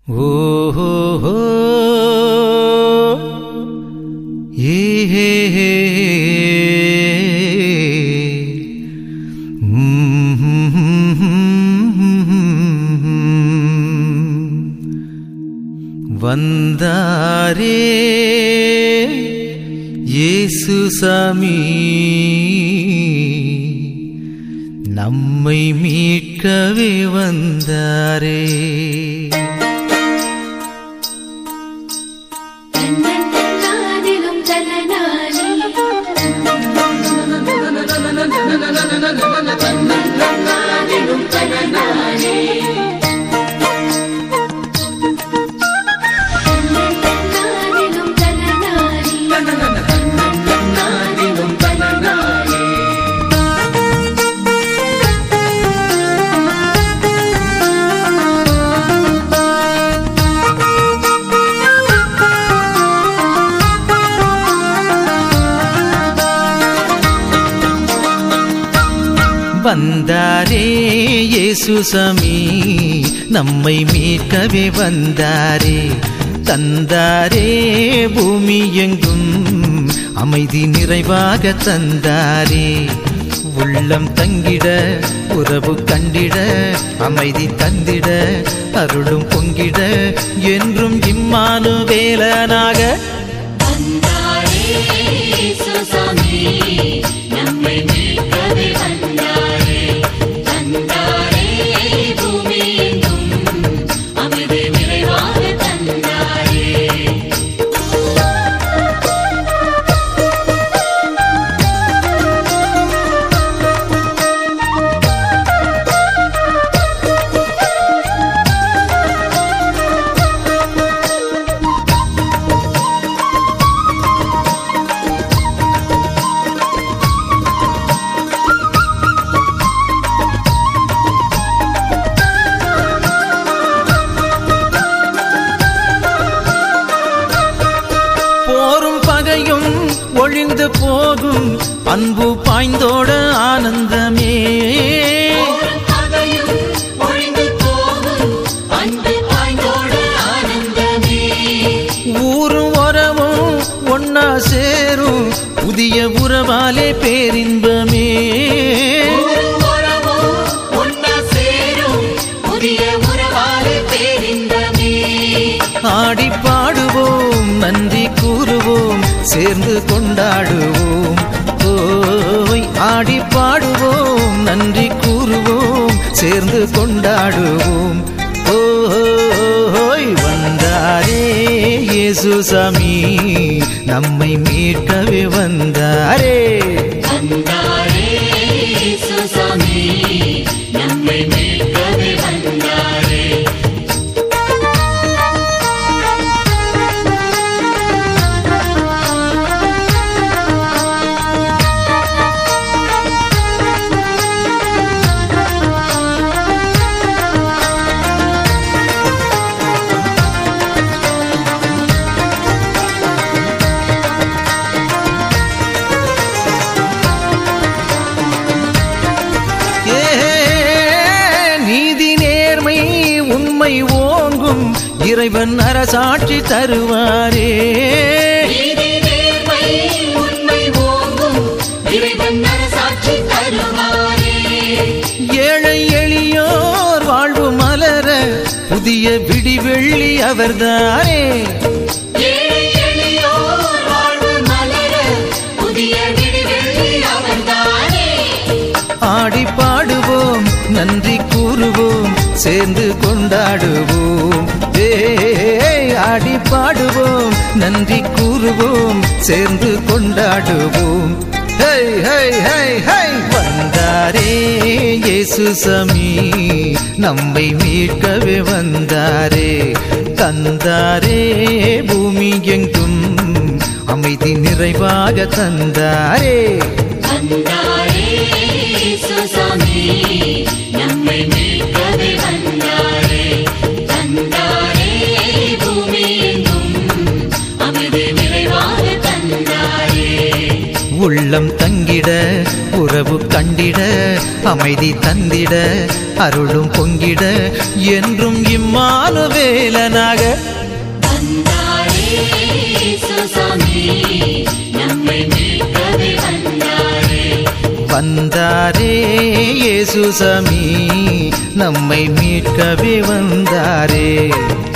ஓஹோ ஏ வந்தாரே இயேசு சாமி நம்மை மீட்கவே வந்தாரே தன்னன்னானிலும் தன்னனானே தன்னன்னானிலும் தன்னனானே தன்னன்னானிலும் தன்னனானே தன்னன்னானிலும் தன்னனானே வந்தாரே இயேசு சாமி நம்மை மீட்கவே வந்தாரே தந்தாரே பூமி எங்கும் அமைதி நிறைவாக தந்தாரே உள்ளம் தங்கிட உறவு கண்டிட அமைதி தந்திட அருளும் பொங்கிட என்றும் இம்மானு வேலனாக வந்தாரே இயேசுசாமி நம்மை மீட்கவே வந்தாரே தந்தாரே பூமி எங்கும் அமைதி நிறைவாக தந்தாரே போரும் பகையும் ஒழிந்து போகும் அன்பு பாய்ந்தோட ஆனந்தமே பகையும் ஒழிந்து போகும் அன்பு பாய்ந்தோட ஆனந்தமே ஊரும் உறவும் ஒன்னா சேரும் புதிய உறவாலே பேரின்பமே ஒரு உறவோ ஒன்னா சேரும் புதிய உறவாலே பேரின்பமே ஆடி பாடுவோம் நன்றி கூறுவோம் சேர்ந்து கொண்டாடுவோம் ஓய் ஆடி பாடுவோம் நன்றி கூறுவோம் சேர்ந்து கொண்டாடுவோம் ஓய் வந்தாரே இயேசு சாமி நம்மை மீட்கவே வந்தாரே வந்தாரே இயேசுசாமி நம்மை மீட்கவே வந்தாரே ஏ நீதி நேர்மை உண்மை ஓங்கும் இறைவன் அரசாட்சி தருவாரே நீதி நேர்மை உண்மை ஓங்கும் இறைவன் அரசாட்சி தருவாரே ஏழை எளியோர் வாழ்வு மலர புதிய விடிவெள்ளி அவர்தானே ஏழை எளியோர் வாழ்வு மலர புதிய விடிவெள்ளி அவர்தானே ஆடி பாடுவோம் நன்றி கூறுவோம் சேர்ந்து கொண்டாடுவோம் ஏ ஆடி பாடுவோம் நன்றி கூறுவோம் சேர்ந்து கொண்டாடுவோம் ஹை ஹை ஹை ஹை வந்தாரே இயேசு சாமி நம்மை மீட்கவே வந்தாரே தந்தாரே பூமி எங்கும் அமைதி நிறைவாக தந்தாரே வந்தாரே இயேசுசாமி நம்மை மீட்கவே வந்தாரே தந்தாரே பூமி எங்கும் அமைதி நிறைவாக தந்தாரே உள்ளம் தங்கிட உறவு கண்டிட வந்திட அமைதி தந்திட அருளும் பொங்கிட என்றும் இம்மானுவேலனாக வந்தாரே சுசாமி நம்மை மீட்கவே வந்தாரே வந்தாரே இயேசுசாமி நம்மை மீட்கவே வந்தாரே